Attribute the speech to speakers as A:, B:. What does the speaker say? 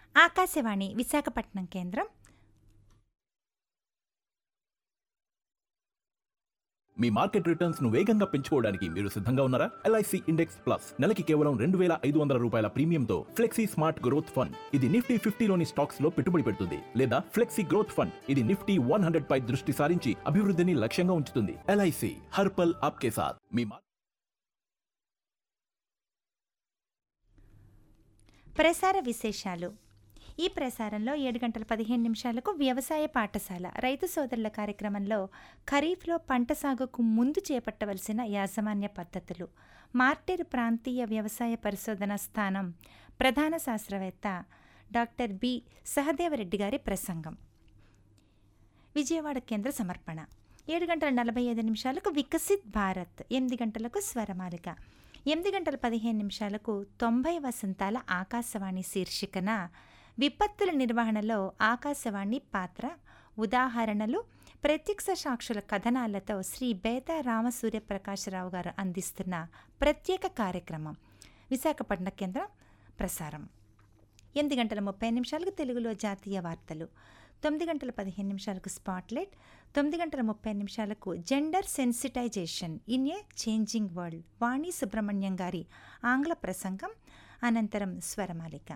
A: ఆకాశవాణి విశాఖపట్నం కేంద్రం
B: మీ market returns ను వేగంగా పెంచుకోవడానికి మీరు సిద్ధంగా ఉన్నారా ఎల్ఐసి ఇండెక్స్ ప్లస్ నెలకి కేవలం రెండు వేల ఐదు వందల రూపాయల ప్రీమియంతో ఫ్లెక్సీ స్మార్ట్ గ్రోత్ ఫండ్ ఇది నిఫ్టీ ఫిఫ్టీలోని స్టాక్స్ లో పెట్టుబడి పెడుతుంది లేదా ఫ్లెక్సీ గ్రోత్ ఫండ్ ఇది నిఫ్టీ వన్ హండ్రెడ్ పై దృష్టి సారించి అభివృద్ధిని లక్ష్యంగా ఉంచుతుంది ఎల్ఐసి హర్పల్ ఆప్కే సాత్ మీ మా-
A: ప్రసార విశేషాలు ఈ ప్రసారంలో ఏడు గంటల పదిహేను నిమిషాలకు వ్యవసాయ పాఠశాల రైతు సోదరుల కార్యక్రమంలో ఖరీఫ్లో పంట సాగుకు ముందు చేపట్టవలసిన యాజమాన్య పద్ధతులు మార్టెర్ ప్రాంతీయ వ్యవసాయ పరిశోధన స్థానం ప్రధాన శాస్త్రవేత్త డాక్టర్ బి సహదేవరెడ్డి గారి ప్రసంగం విజయవాడ కేంద్ర సమర్పణ ఏడు గంటల నలభై ఐదు నిమిషాలకు వికసిత్ భారత్ ఎనిమిది గంటలకు స్వరమాలిక ఎనిమిది గంటల పదిహేను నిమిషాలకు తొంభై వసంతాల ఆకాశవాణి శీర్షికన విపత్తుల నిర్వహణలో ఆకాశవాణి పాత్ర ఉదాహరణలు ప్రత్యక్ష సాక్షుల కథనాలతో శ్రీ బేతా రామసూర్యప్రకాశరావు గారు అందిస్తున్న ప్రత్యేక కార్యక్రమం విశాఖపట్నం కేంద్రం ప్రసారం ఎనిమిది గంటల ముప్పై నిమిషాలకు తెలుగులో జాతీయ వార్తలు తొమ్మిది గంటల పదిహేను నిమిషాలకు స్పాట్లైట్ తొమ్మిది గంటల ముప్పై నిమిషాలకు gender sensitization in a changing world Vani Subrahmanyam గారి ఆంగ్ల ప్రసంగం అనంతరం స్వరమాలిక